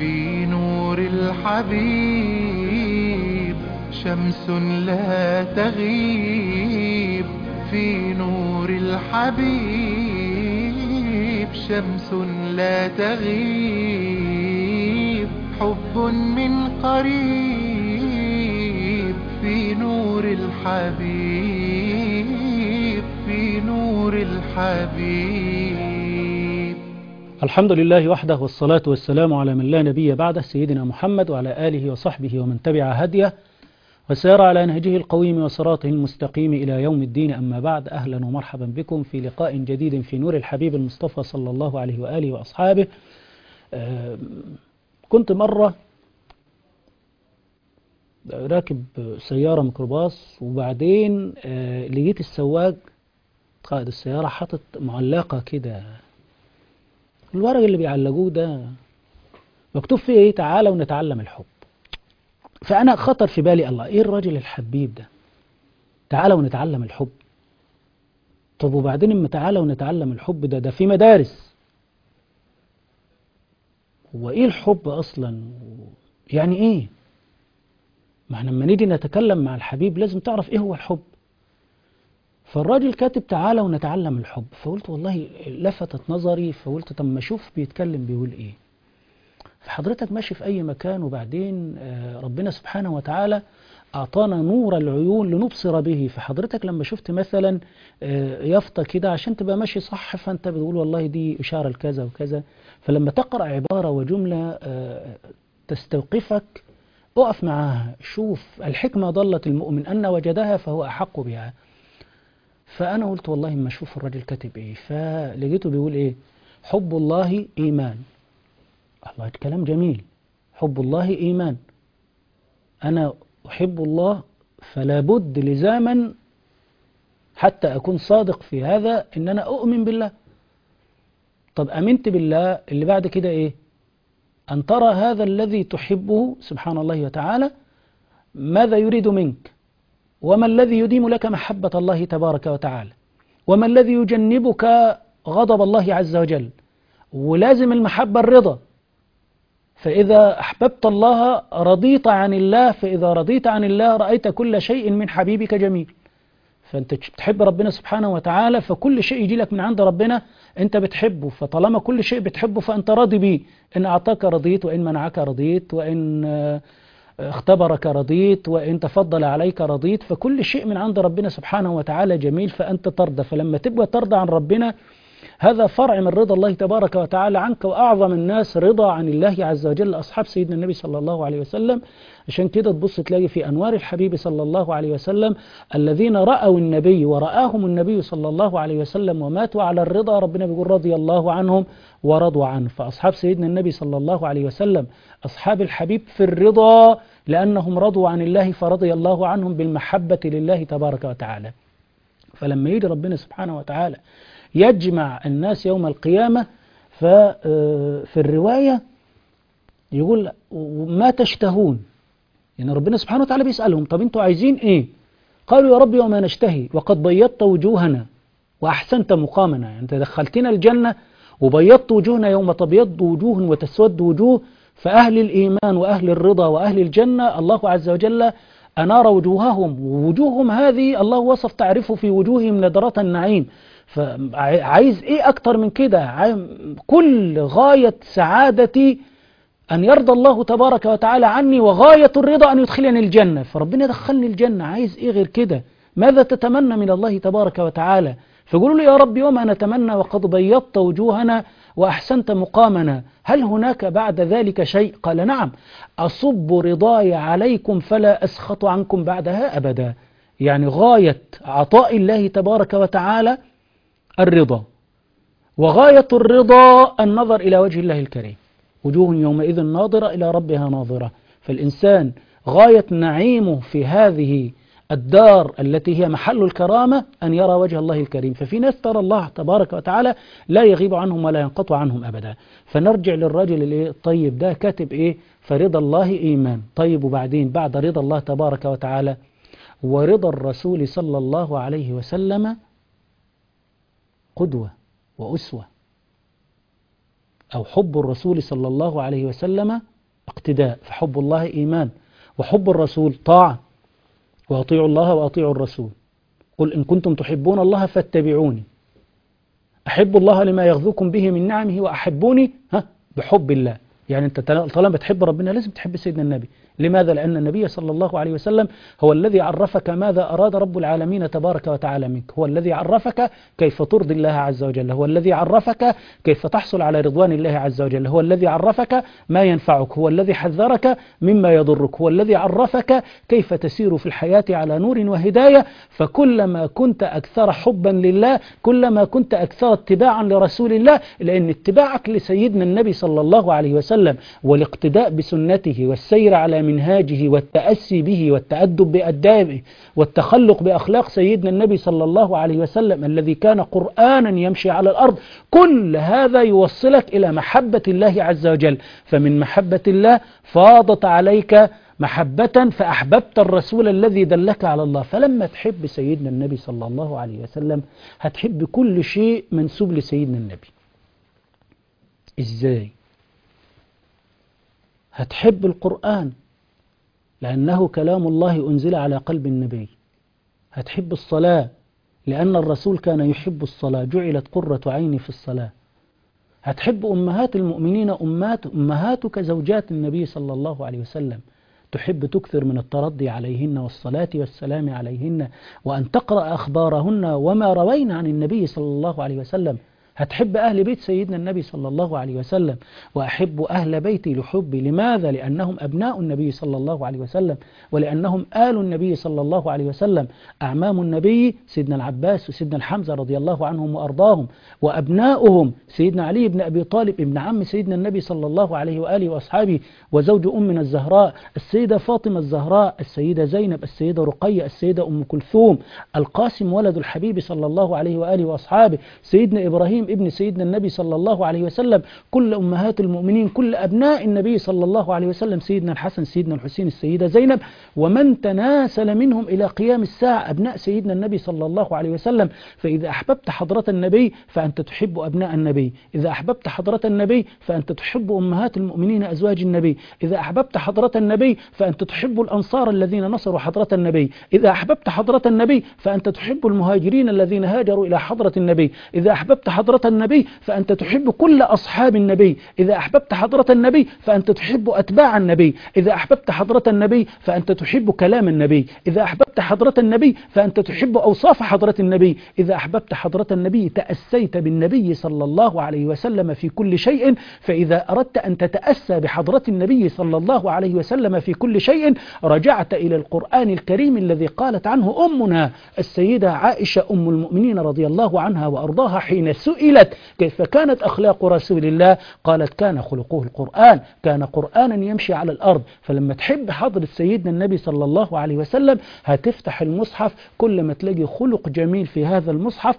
في نور الحبيب شمس لا تغيب في نور الحبيب شمس لا تغيب حب من قريب في نور الحبيب في نور الحبيب الحمد لله وحده والصلاة والسلام على من لا نبي بعده سيدنا محمد وعلى آله وصحبه ومن تبع هديه وسار على نهجه القويم وصراطه المستقيم إلى يوم الدين أما بعد أهلا ومرحبا بكم في لقاء جديد في نور الحبيب المصطفى صلى الله عليه وآله وأصحابه آه، كنت مرة راكب سيارة ميكروباص وبعدين آه، لقيت السواق قائد السيارة حاطط معلقة كده الورق اللي بيعلقوه ده مكتوب فيه ايه تعالى ونتعلم الحب فأنا خطر في بالي الله إيه الراجل الحبيب ده تعالى ونتعلم الحب طب وبعدين اما تعالى ونتعلم الحب ده ده في مدارس هو إيه الحب أصلا يعني إيه ما احنا لما نيجي نتكلم مع الحبيب لازم تعرف إيه هو الحب فالراجل كاتب تعالى ونتعلم الحب فقلت والله لفتت نظري فقلت طب ما اشوف بيتكلم بيقول ايه فحضرتك ماشي في أي مكان وبعدين آه، ربنا سبحانه وتعالى أعطانا نور العيون لنبصر به فحضرتك لما شفت مثلا آه، يافطة كده عشان تبقى ماشي صح فأنت بتقول والله دي إشارة لكذا وكذا فلما تقرأ عبارة وجملة آه، تستوقفك اقف معاها شوف الحكمة ضلت المؤمن أن وجدها فهو أحق بها فأنا قلت والله ما أشوف الراجل كاتب إيه فلقيته بيقول إيه حب الله إيمان الله كلام جميل حب الله إيمان أنا أحب الله فلا بد لزاما حتى أكون صادق في هذا إن أنا أؤمن بالله طب أمنت بالله اللي بعد كده إيه أن ترى هذا الذي تحبه سبحان الله وتعالى ماذا يريد منك وما الذي يديم لك محبة الله تبارك وتعالى وما الذي يجنبك غضب الله عز وجل ولازم المحبة الرضا فإذا أحببت الله رضيت عن الله فإذا رضيت عن الله رأيت كل شيء من حبيبك جميل فأنت بتحب ربنا سبحانه وتعالى فكل شيء يجي لك من عند ربنا أنت بتحبه فطالما كل شيء بتحبه فأنت راضي بيه إن أعطاك رضيت وإن منعك رضيت وإن آه، اختبرك رضيت وإن تفضل عليك رضيت فكل شيء من عند ربنا سبحانه وتعالى جميل فأنت ترضى فلما تبقى ترضى عن ربنا هذا فرع من رضا الله تبارك وتعالى عنك وأعظم الناس رضا عن الله عز وجل أصحاب سيدنا النبي صلى الله عليه وسلم عشان كده تبص تلاقي في أنوار الحبيب صلى الله عليه وسلم الذين رأوا النبي ورآهم النبي صلى الله عليه وسلم وماتوا على الرضا ربنا بيقول رضي الله عنهم ورضوا عنه فأصحاب سيدنا النبي صلى الله عليه وسلم أصحاب الحبيب في الرضا لأنهم رضوا عن الله فرضي الله عنهم بالمحبة لله تبارك وتعالى فلما يجي ربنا سبحانه وتعالى يجمع الناس يوم القيامة ففي الرواية يقول ما تشتهون يعني ربنا سبحانه وتعالى بيسألهم طب انتوا عايزين ايه قالوا يا ربي وما نشتهي وقد بيضت وجوهنا وأحسنت مقامنا يعني انت دخلتنا الجنة وبيضت وجوهنا يوم تبيض وجوه وتسود وجوه فأهل الإيمان وأهل الرضا وأهل الجنة الله عز وجل أنار وجوههم ووجوههم هذه الله وصف تعرفه في وجوههم نضرة النعيم فعايز ايه اكتر من كده عاي- كل غاية سعادتي أن يرضى الله تبارك وتعالى عني وغاية الرضا أن يدخلني الجنة فربنا يدخلني الجنة عايز إيه غير كده ماذا تتمنى من الله تبارك وتعالى فقولوا لي يا ربي وما نتمنى وقد بيضت وجوهنا وأحسنت مقامنا هل هناك بعد ذلك شيء قال نعم أصب رضاي عليكم فلا أسخط عنكم بعدها أبدا يعني غاية عطاء الله تبارك وتعالى الرضا وغاية الرضا النظر إلى وجه الله الكريم وجوه يومئذ ناظرة إلى ربها ناظرة فالإنسان غاية نعيمه في هذه الدار التي هي محل الكرامة أن يرى وجه الله الكريم ففي ناس ترى الله تبارك وتعالى لا يغيب عنهم ولا ينقطع عنهم أبدا فنرجع للرجل الإيه؟ الطيب ده كاتب إيه فرضا الله إيمان طيب وبعدين بعد رضا الله تبارك وتعالى ورضا الرسول صلى الله عليه وسلم قدوة وأسوة أو حب الرسول صلى الله عليه وسلم اقتداء فحب الله إيمان وحب الرسول طاعة وأطيعوا الله وأطيعوا الرسول قل إن كنتم تحبون الله فاتبعوني أحب الله لما يغذوكم به من نعمه وأحبوني ها بحب الله يعني أنت طالما تحب ربنا لازم تحب سيدنا النبي لماذا؟ لأن النبي صلى الله عليه وسلم هو الذي عرفك ماذا أراد رب العالمين تبارك وتعالى منك هو الذي عرفك كيف ترضي الله عز وجل هو الذي عرفك كيف تحصل على رضوان الله عز وجل هو الذي عرفك ما ينفعك هو الذي حذرك مما يضرك هو الذي عرفك كيف تسير في الحياة على نور وهداية فكلما كنت أكثر حبا لله كلما كنت أكثر اتباعا لرسول الله لأن اتباعك لسيدنا النبي صلى الله عليه وسلم والاقتداء بسنته والسير على منهاجه والتأسي به والتأدب بأدابه والتخلق بأخلاق سيدنا النبي صلى الله عليه وسلم الذي كان قرآنا يمشي على الأرض كل هذا يوصلك إلى محبة الله عز وجل فمن محبة الله فاضت عليك محبة فأحببت الرسول الذي دلك على الله فلما تحب سيدنا النبي صلى الله عليه وسلم هتحب كل شيء منسوب لسيدنا النبي إزاي هتحب القرآن لأنه كلام الله أنزل على قلب النبي هتحب الصلاة لأن الرسول كان يحب الصلاة جعلت قرة عيني في الصلاة هتحب أمهات المؤمنين أمات أمهاتك زوجات النبي صلى الله عليه وسلم تحب تكثر من الترضي عليهن والصلاة والسلام عليهن وأن تقرأ أخبارهن وما روين عن النبي صلى الله عليه وسلم هتحب أهل بيت سيدنا النبي صلى الله عليه وسلم وأحب أهل بيتي لحبي لماذا؟ لأنهم أبناء النبي صلى الله عليه وسلم ولأنهم آل النبي صلى الله عليه وسلم أعمام النبي سيدنا العباس وسيدنا الحمزة رضي الله عنهم وأرضاهم وأبناؤهم سيدنا علي بن أبي طالب ابن عم سيدنا النبي صلى الله عليه وآله وأصحابه وزوج أمنا الزهراء السيدة فاطمة الزهراء السيدة زينب السيدة رقية السيدة أم كلثوم القاسم ولد الحبيب صلى الله عليه وآله وأصحابه سيدنا إبراهيم ابن سيدنا النبي صلى الله عليه وسلم كل أمهات المؤمنين كل أبناء النبي صلى الله عليه وسلم سيدنا الحسن سيدنا الحسين السيدة زينب ومن تناسل منهم إلى قيام الساعة أبناء سيدنا النبي صلى الله عليه وسلم فإذا أحببت حضرة النبي فأنت تحب أبناء النبي إذا أحببت حضرة النبي فأنت تحب أمهات المؤمنين أزواج النبي إذا أحببت حضرة النبي فأنت تحب الأنصار الذين نصروا حضرة النبي إذا أحببت حضرة النبي فأنت تحب المهاجرين الذين هاجروا إلى حضرة النبي إذا أحببت حضرة النبي فأنت تحب كل أصحاب النبي إذا أحببت حضرة النبي فأنت تحب أتباع النبي إذا أحببت حضرة النبي فأنت تحب كلام النبي إذا أحببت حضرة النبي فأنت تحب أوصاف حضرة النبي إذا أحببت حضرة النبي تأسيت بالنبي صلى الله عليه وسلم في كل شيء فإذا أردت أن تتأسى بحضرة النبي صلى الله عليه وسلم في كل شيء رجعت إلى القرآن الكريم الذي قالت عنه أمنا السيدة عائشة أم المؤمنين رضي الله عنها وأرضاها حين سئلت كيف كانت أخلاق رسول الله قالت كان خلقه القرآن كان قرآنا يمشي على الأرض فلما تحب حضرة سيدنا النبي صلى الله عليه وسلم هتفتح المصحف كل ما تلاقي خلق جميل في هذا المصحف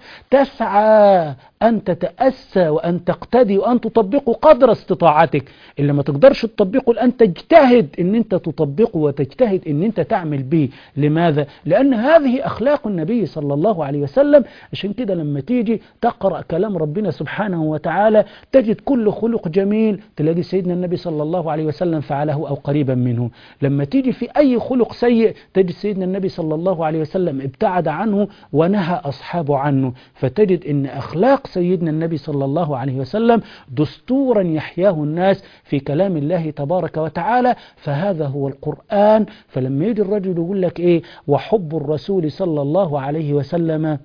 تسعى أن تتأسى وأن تقتدي وأن تطبقه قدر استطاعتك اللي ما تقدرش تطبقه الآن تجتهد أن أنت تطبقه وتجتهد أن أنت تعمل به لماذا؟ لأن هذه أخلاق النبي صلى الله عليه وسلم عشان كده لما تيجي تقرأ كلام ربنا سبحانه وتعالى تجد كل خلق جميل تلاقي سيدنا النبي صلى الله عليه وسلم فعله أو قريبا منه لما تيجي في أي خلق سيء تجد سيدنا النبي صلى الله عليه وسلم ابتعد عنه ونهى أصحابه عنه فتجد أن أخلاق سيدنا النبي صلى الله عليه وسلم دستورا يحياه الناس في كلام الله تبارك وتعالى فهذا هو القرآن فلما يجي الرجل يقول لك إيه وحب الرسول صلى الله عليه وسلم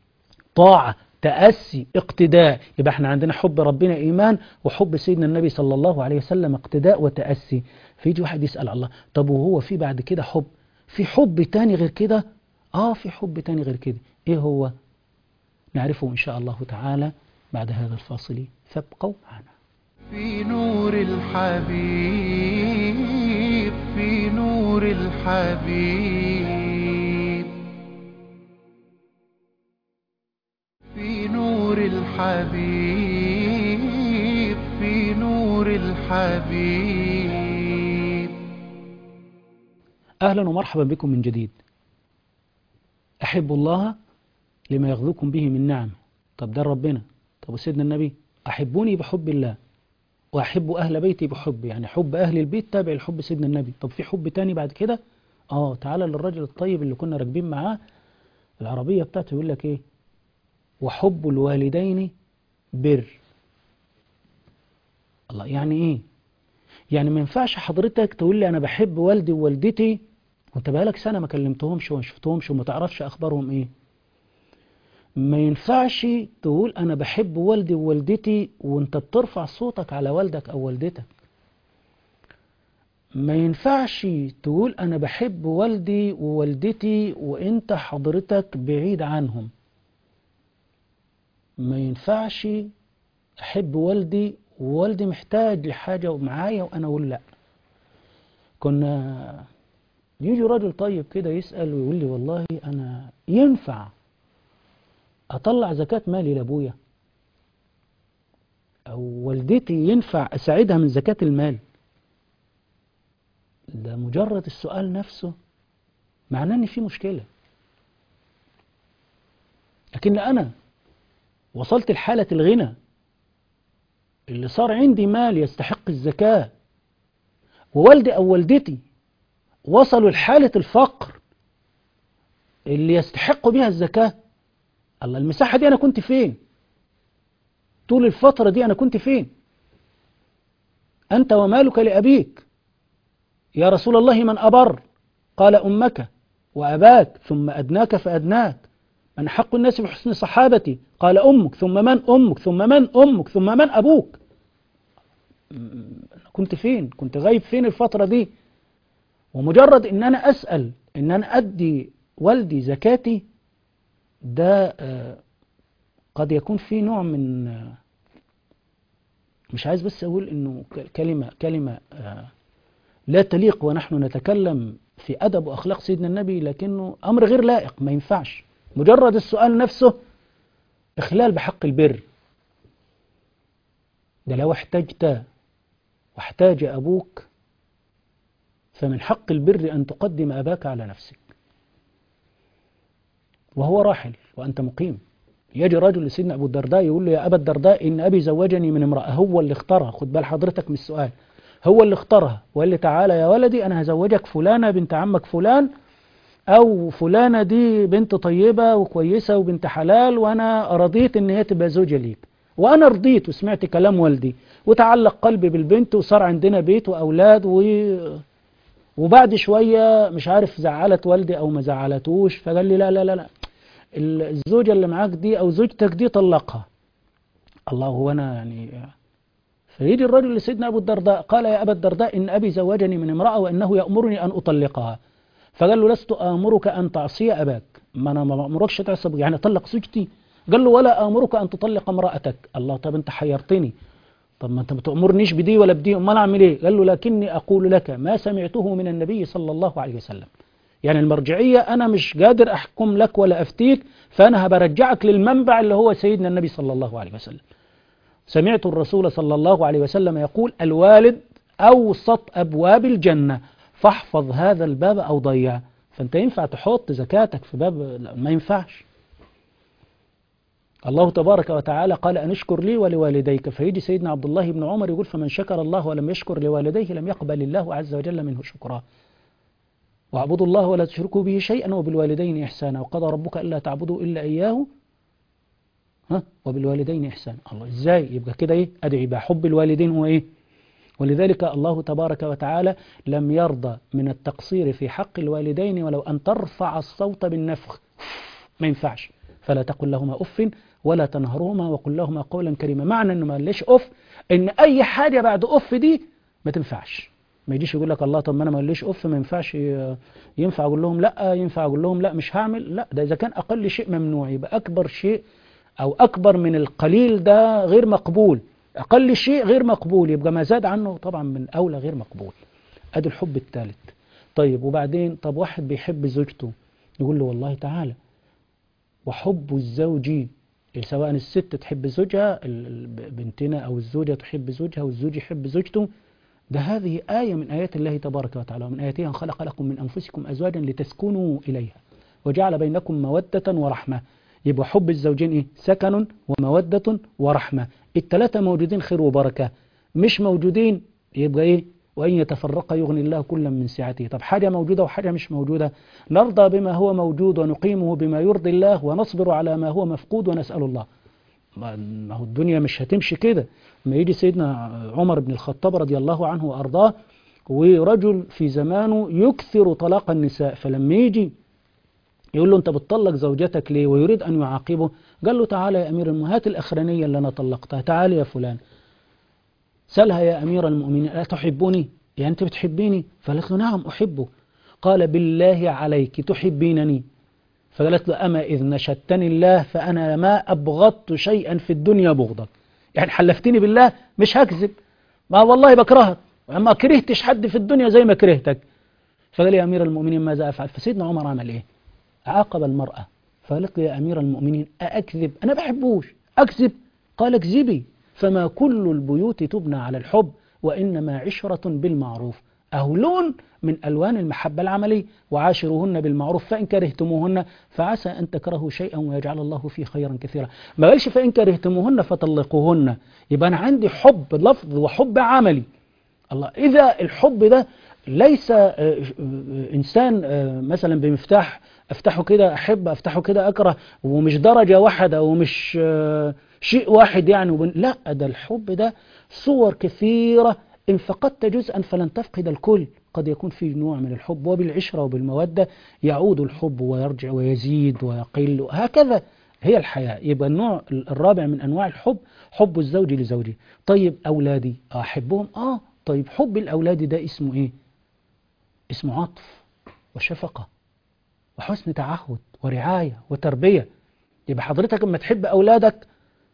طاعة تأسي اقتداء يبقى احنا عندنا حب ربنا إيمان وحب سيدنا النبي صلى الله عليه وسلم اقتداء وتأسي فيجي واحد يسأل الله طب وهو في بعد كده حب في حب تاني غير كده اه في حب تاني غير كده ايه هو نعرفه إن شاء الله تعالى بعد هذا الفاصل فابقوا معنا في نور الحبيب في نور الحبيب في نور الحبيب في نور الحبيب أهلا ومرحبا بكم من جديد أحب الله لما يغذوكم به من نعم طب ده ربنا طب وسيدنا النبي أحبوني بحب الله وأحب أهل بيتي بحب يعني حب أهل البيت تابع لحب سيدنا النبي طب في حب تاني بعد كده آه تعالى للرجل الطيب اللي كنا راكبين معاه العربية بتاعته يقول لك إيه وحب الوالدين بر الله يعني إيه يعني ما ينفعش حضرتك تقول لي أنا بحب والدي ووالدتي وانت بقالك سنة ما كلمتهمش وما شفتهمش وما تعرفش أخبارهم إيه ما ينفعش تقول أنا بحب والدي ووالدتي وانت بترفع صوتك على والدك أو والدتك ما ينفعش تقول أنا بحب والدي ووالدتي وانت حضرتك بعيد عنهم ما ينفعش أحب والدي ووالدي محتاج لحاجة معايا وأنا أقول لأ كنا يجي راجل طيب كده يسأل ويقول لي والله أنا ينفع أطلع زكاة مالي لأبويا أو والدتي ينفع أساعدها من زكاة المال ده مجرد السؤال نفسه معناه إن في مشكلة لكن أنا وصلت لحالة الغنى اللي صار عندي مال يستحق الزكاة ووالدي أو والدتي وصلوا لحالة الفقر اللي يستحقوا بها الزكاة الله المساحة دي أنا كنت فين طول الفترة دي أنا كنت فين أنت ومالك لأبيك يا رسول الله من أبر قال أمك وأباك ثم أدناك فأدناك من حق الناس بحسن صحابتي قال أمك ثم من أمك ثم من أمك ثم من أبوك كنت فين كنت غايب فين الفترة دي ومجرد ان انا اسأل ان انا ادي والدي زكاتي ده قد يكون في نوع من مش عايز بس اقول انه كلمة كلمة لا تليق ونحن نتكلم في ادب واخلاق سيدنا النبي لكنه امر غير لائق ما ينفعش مجرد السؤال نفسه اخلال بحق البر ده لو احتجت واحتاج ابوك فمن حق البر أن تقدم أباك على نفسك وهو راحل وأنت مقيم يجي رجل لسيدنا أبو الدرداء يقول له يا أبا الدرداء إن أبي زوجني من امرأة هو اللي اختارها خد بال حضرتك من السؤال هو اللي اختارها وقال لي تعالى يا ولدي أنا هزوجك فلانة بنت عمك فلان أو فلانة دي بنت طيبة وكويسة وبنت حلال وأنا رضيت إن هي تبقى زوجة ليك وأنا رضيت وسمعت كلام والدي وتعلق قلبي بالبنت وصار عندنا بيت وأولاد و وبعد شوية مش عارف زعلت والدي أو ما زعلتوش فقال لي لا لا لا لا الزوجة اللي معاك دي أو زوجتك دي طلقها الله هو أنا يعني فيجي الرجل لسيدنا أبو الدرداء قال يا أبا الدرداء إن أبي زوجني من امرأة وإنه يأمرني أن أطلقها فقال له لست آمرك أن تعصي أباك ما أنا ما أمركش تعصي يعني طلق زوجتي قال له ولا آمرك أن تطلق امرأتك الله طب أنت حيرتني طب ما انت ما تأمرنيش بدي ولا بدي امال اعمل ايه قال له لكني اقول لك ما سمعته من النبي صلى الله عليه وسلم يعني المرجعية انا مش قادر احكم لك ولا افتيك فانا هبرجعك للمنبع اللي هو سيدنا النبي صلى الله عليه وسلم سمعت الرسول صلى الله عليه وسلم يقول الوالد اوسط ابواب الجنة فاحفظ هذا الباب او ضيعه فانت ينفع تحط زكاتك في باب ما ينفعش الله تبارك وتعالى قال أن اشكر لي ولوالديك فيجي سيدنا عبد الله بن عمر يقول فمن شكر الله ولم يشكر لوالديه لم يقبل الله عز وجل منه شكرا واعبدوا الله ولا تشركوا به شيئا وبالوالدين إحسانا وقضى ربك ألا تعبدوا إلا إياه ها وبالوالدين إحسانا الله إزاي يبقى كده إيه أدعي بحب الوالدين هو إيه ولذلك الله تبارك وتعالى لم يرضى من التقصير في حق الوالدين ولو أن ترفع الصوت بالنفخ ما ينفعش فلا تقل لهما أف ولا تنهرهما وقل لهما قولا كريما معنى انه ما ليش اف ان اي حاجة بعد اف دي ما تنفعش ما يجيش يقول لك الله طب ما انا ما ليش اف ما ينفعش ينفع اقول لهم لا ينفع اقول لهم لا مش هعمل لا ده اذا كان اقل شيء ممنوع يبقى اكبر شيء او اكبر من القليل ده غير مقبول اقل شيء غير مقبول يبقى ما زاد عنه طبعا من اولى غير مقبول ادي الحب الثالث طيب وبعدين طب واحد بيحب زوجته يقول له والله تعالى وحب الزوج سواء الست تحب زوجها بنتنا أو الزوجة تحب زوجها والزوج يحب زوجته ده هذه آية من آيات الله تبارك وتعالى ومن آياته أن خلق لكم من أنفسكم أزواجا لتسكنوا إليها وجعل بينكم مودة ورحمة يبقى حب الزوجين إيه؟ سكن ومودة ورحمة الثلاثة موجودين خير وبركة مش موجودين يبقى إيه وإن يتفرق يغني الله كلا من سعته طب حاجة موجودة وحاجة مش موجودة نرضى بما هو موجود ونقيمه بما يرضي الله ونصبر على ما هو مفقود ونسأل الله ما ما هو الدنيا مش هتمشي كده ما يجي سيدنا عمر بن الخطاب رضي الله عنه وأرضاه ورجل في زمانه يكثر طلاق النساء فلما يجي يقول له انت بتطلق زوجتك ليه ويريد ان يعاقبه قال له تعالى يا امير المؤمنين هات الاخرانيه اللي انا طلقتها تعال يا فلان سلها يا امير المؤمنين لا تحبني يعني انت بتحبيني فقالت له نعم احبك قال بالله عليك تحبينني فقالت له اما اذ نشدتني الله فانا ما ابغضت شيئا في الدنيا بغضك يعني حلفتني بالله مش هكذب ما والله بكرهك ما كرهتش حد في الدنيا زي ما كرهتك فقال يا امير المؤمنين ماذا افعل فسيدنا عمر عمل ايه عاقب المرأة فقالت له يا أمير المؤمنين أأكذب أنا بحبوش أكذب قال اكذبي فما كل البيوت تبنى على الحب وإنما عشرة بالمعروف أهو لون من ألوان المحبة العملية وعاشروهن بالمعروف فإن كرهتموهن فعسى أن تكرهوا شيئا ويجعل الله فيه خيرا كثيرا ما قالش فإن كرهتموهن فطلقوهن يبقى أنا عندي حب لفظ وحب عملي الله إذا الحب ده ليس آه، آه، إنسان آه، مثلا بمفتاح أفتحه كده أحب أفتحه كده أكره ومش درجة واحدة ومش آه، شيء واحد يعني وبن... لا ده الحب ده صور كثيرة إن فقدت جزءا فلن تفقد الكل قد يكون في نوع من الحب وبالعشرة وبالمودة يعود الحب ويرجع ويزيد ويقل هكذا هي الحياة يبقى النوع الرابع من أنواع الحب حب الزوج لزوجه طيب أولادي أحبهم آه طيب حب الأولاد ده اسمه إيه اسمه عطف وشفقة وحسن تعهد ورعاية وتربية يبقى حضرتك لما تحب أولادك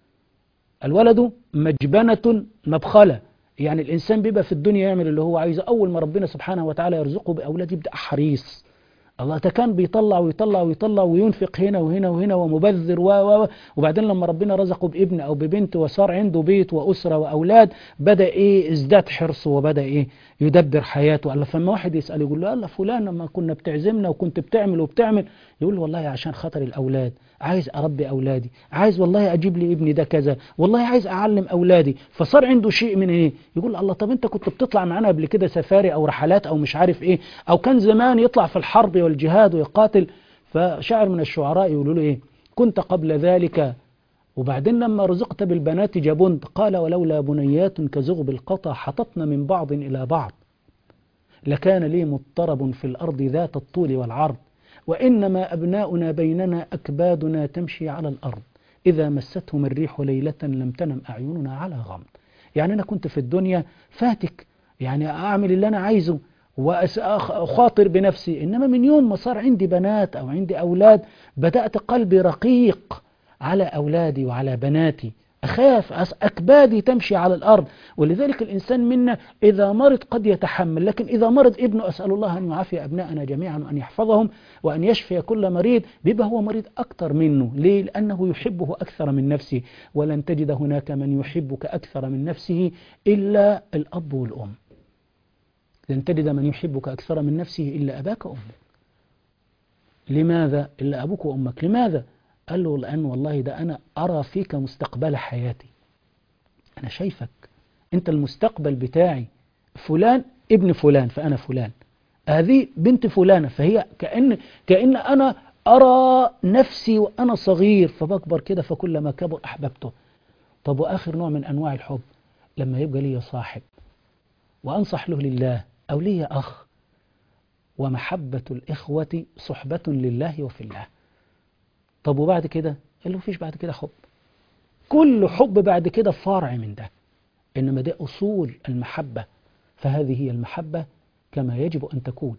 الولد مجبنة مبخلة يعني الإنسان بيبقى في الدنيا يعمل اللي هو عايزه أول ما ربنا سبحانه وتعالى يرزقه بأولاد يبدأ حريص الله ده كان بيطلع ويطلع ويطلع وينفق هنا وهنا وهنا ومبذر و و و وبعدين لما ربنا رزقه بابن او ببنت وصار عنده بيت واسره واولاد بدا ايه ازداد حرصه وبدا ايه يدبر حياته قال فلما واحد يسال يقول له قال فلان لما كنا بتعزمنا وكنت بتعمل وبتعمل يقول له والله عشان خاطر الاولاد عايز اربي اولادي عايز والله اجيب لي ابني ده كذا والله عايز اعلم اولادي فصار عنده شيء من ايه يقول الله طب انت كنت بتطلع معانا قبل كده سفاري او رحلات او مش عارف ايه او كان زمان يطلع في الحرب والجهاد ويقاتل فشاعر من الشعراء يقولوا له ايه كنت قبل ذلك وبعدين لما رزقت بالبنات جبنت قال ولولا بنيات كزغب القطا حطتنا من بعض إلى بعض لكان لي مضطرب في الأرض ذات الطول والعرض وإنما أبناؤنا بيننا أكبادنا تمشي على الأرض إذا مستهم الريح ليلة لم تنم أعيننا على غمض يعني أنا كنت في الدنيا فاتك يعني أعمل اللي أنا عايزه وأخاطر بنفسي إنما من يوم ما صار عندي بنات أو عندي أولاد بدأت قلبي رقيق على أولادي وعلى بناتي أخاف أس- أكبادي تمشي على الأرض ولذلك الإنسان منا إذا مرض قد يتحمل لكن إذا مرض ابنه أسأل الله أن يعافي أبناءنا جميعا وأن يحفظهم وأن يشفي كل مريض بيبقى هو مريض أكثر منه ليه؟ لأنه يحبه أكثر من نفسه ولن تجد هناك من يحبك أكثر من نفسه إلا الأب والأم لن تجد من يحبك أكثر من نفسه إلا أباك وأمك لماذا إلا أبوك وأمك لماذا قال له لأن والله ده أنا أرى فيك مستقبل حياتي أنا شايفك أنت المستقبل بتاعي فلان ابن فلان فأنا فلان هذه بنت فلانة فهي كأن, كأن أنا أرى نفسي وأنا صغير فبكبر كده فكلما كبر أحببته طب وآخر نوع من أنواع الحب لما يبقى لي صاحب وأنصح له لله أو لي أخ ومحبة الإخوة صحبة لله وفي الله طب وبعد كده قال له مفيش بعد كده حب كل حب بعد كده فرع من ده إنما ده أصول المحبة فهذه هي المحبة كما يجب أن تكون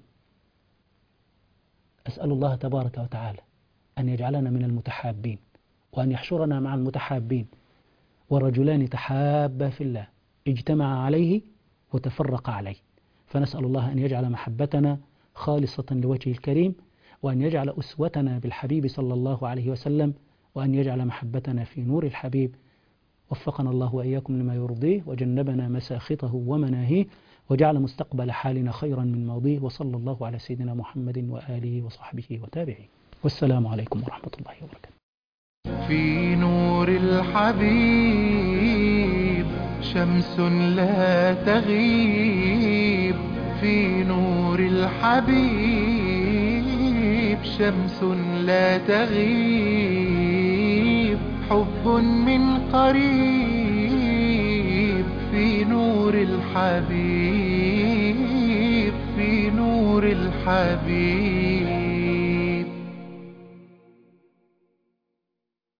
أسأل الله تبارك وتعالى أن يجعلنا من المتحابين وأن يحشرنا مع المتحابين ورجلان تحابا في الله اجتمع عليه وتفرق عليه فنسأل الله أن يجعل محبتنا خالصة لوجهه الكريم وأن يجعل أسوتنا بالحبيب صلى الله عليه وسلم وأن يجعل محبتنا في نور الحبيب وفقنا الله وإياكم لما يرضيه وجنبنا مساخطه ومناهيه وجعل مستقبل حالنا خيرا من ماضيه وصلى الله على سيدنا محمد وآله وصحبه وتابعيه والسلام عليكم ورحمة الله وبركاته في نور الحبيب شمس لا تغيب في نور الحبيب شمس لا تغيب حب من قريب في نور الحبيب في نور الحبيب